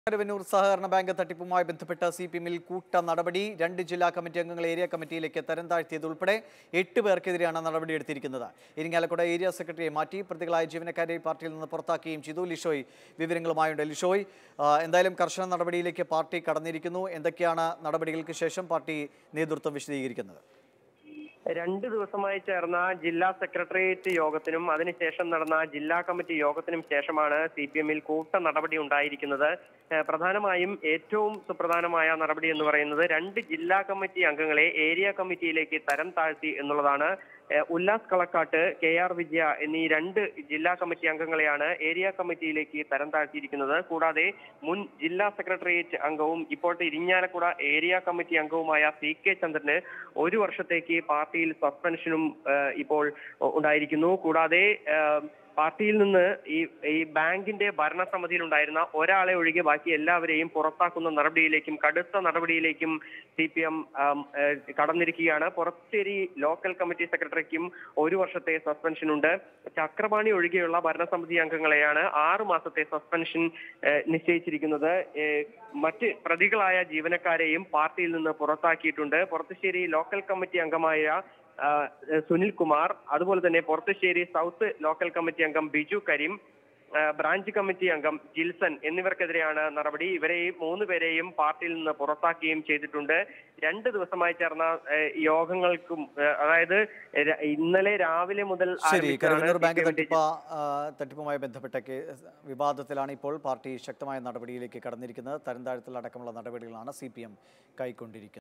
കരുവന്നൂർ സഹകരണ ബാങ്ക് തട്ടിപ്പുമായി ബന്ധപ്പെട്ട സി പി എമ്മിൽ കൂട്ട നടപടി രണ്ട് ജില്ലാ കമ്മിറ്റി അംഗങ്ങൾ ഏരിയ കമ്മിറ്റിയിലേക്ക് തരം താഴ്ത്തിയതുൾപ്പെടെ എട്ട് പേർക്കെതിരെയാണ് നടപടിയെടുത്തിരിക്കുന്നത് ഇരിങ്ങാലക്കുട ഏരിയ സെക്രട്ടറിയെ മാറ്റി പ്രതികളായ ജീവനക്കാരെ പാർട്ടിയിൽ നിന്ന് പുറത്താക്കുകയും ചെയ്തു ലിഷോയ് വിവരങ്ങളുമായുണ്ട് ലിഷോയ് ആ, എന്തായാലും കർശന നടപടിയിലേക്ക് പാർട്ടി കടന്നിരിക്കുന്നു എന്തൊക്കെയാണ് നടപടികൾക്ക് ശേഷം പാർട്ടി നേതൃത്വം വിശദീകരിക്കുന്നത് രണ്ട് ദിവസമായി ചേർന്ന ജില്ലാ സെക്രട്ടേറിയറ്റ് യോഗത്തിനും അതിനുശേഷം നടന്ന ജില്ലാ കമ്മിറ്റി യോഗത്തിനും ശേഷമാണ് സി പി എമ്മിൽ കൂട്ട നടപടി ഉണ്ടായിരിക്കുന്നത് ഏഹ് പ്രധാനമായും ഏറ്റവും സുപ്രധാനമായ നടപടി എന്ന് പറയുന്നത് രണ്ട് ജില്ലാ കമ്മിറ്റി അംഗങ്ങളെ ഏരിയ കമ്മിറ്റിയിലേക്ക് തരം താഴ്ത്തി എന്നുള്ളതാണ് ഏഹ് ഉല്ലാസ് കളക്കാട്ട് കെ ആർ വിജയ എന്നീ രണ്ട് ജില്ലാ കമ്മിറ്റി അംഗങ്ങളെയാണ് ഏരിയ കമ്മിറ്റിയിലേക്ക് തരം താഴ്ത്തിയിരിക്കുന്നത് കൂടാതെ മുൻ ജില്ലാ സെക്രട്ടേറിയറ്റ് അംഗവും ഇപ്പോഴത്തെ ഇരിഞ്ഞാലക്കുട ഏരിയ കമ്മിറ്റി അംഗവുമായ സി കെ ചന്ദ്രന് ഒരു വർഷത്തേക്ക് പാർട്ടിയിൽ സസ്പെൻഷനും ഏഹ് ഇപ്പോൾ ഉണ്ടായിരിക്കുന്നു കൂടാതെ ഏഹ് പാർട്ടിയിൽ നിന്ന് ഈ ഈ ബാങ്കിന്റെ ഭരണസമിതിയിൽ ഉണ്ടായിരുന്ന ഒരാളെ ഒഴികെ ബാക്കി എല്ലാവരെയും പുറത്താക്കുന്ന നടപടിയിലേക്കും കടുത്ത നടപടിയിലേക്കും സി പി എം കടന്നിരിക്കുകയാണ് പുറത്തേരി ലോക്കൽ കമ്മിറ്റി സെക്രട്ടറിക്കും ഒരു വർഷത്തെ സസ്പെൻഷൻ ഉണ്ട് ചക്രപാണി ഒഴികെയുള്ള ഭരണസമിതി അംഗങ്ങളെയാണ് ആറു മാസത്തെ സസ്പെൻഷൻ ഏഹ് നിശ്ചയിച്ചിരിക്കുന്നത് ഏഹ് മറ്റ് പ്രതികളായ ജീവനക്കാരെയും പാർട്ടിയിൽ നിന്ന് പുറത്താക്കിയിട്ടുണ്ട് പുറത്തുശ്ശേരി ലോക്കൽ കമ്മിറ്റി അംഗമായ ആ, സുനിൽ കുമാർ അതുപോലെ തന്നെ പുറത്തുശ്ശേരി സൗത്ത് ലോക്കൽ കമ്മിറ്റി അംഗം ബിജു കരീം ആ, ബ്രാഞ്ച് കമ്മിറ്റി അംഗം ജിൽസൺ എന്നിവർക്കെതിരെയാണ് നടപടി ഇവരെയും മൂന്ന് പേരെയും പാർട്ടിയിൽ നിന്ന് പുറത്താക്കുകയും ചെയ്തിട്ടുണ്ട് രണ്ട് ദിവസമായി ചേർന്ന ഏ, യോഗങ്ങൾക്കും ഏ, അതായത് ര- ഇന്നലെ രാവിലെ മുതൽ ശരി ആരംഭിച്ചതാണ് കരുവന്നൂർ ബാങ്ക് CPM ന്റെ തട്ടിപ്പ ആ, തട്ടിപ്പുമായി ബന്ധപ്പെട്ട കേസ് വിവാദത്തിലാണ് ഇപ്പോൾ പാർട്ടി ശക്തമായ നടപടിയിലേക്ക് കടന്നിരിക്കുന്നത് തരം താഴ്ത്തൽ അടക്കമുള്ള നടപടികളാണ് സി പി എം കൈക്കൊണ്ടിരിക്കുന്നത്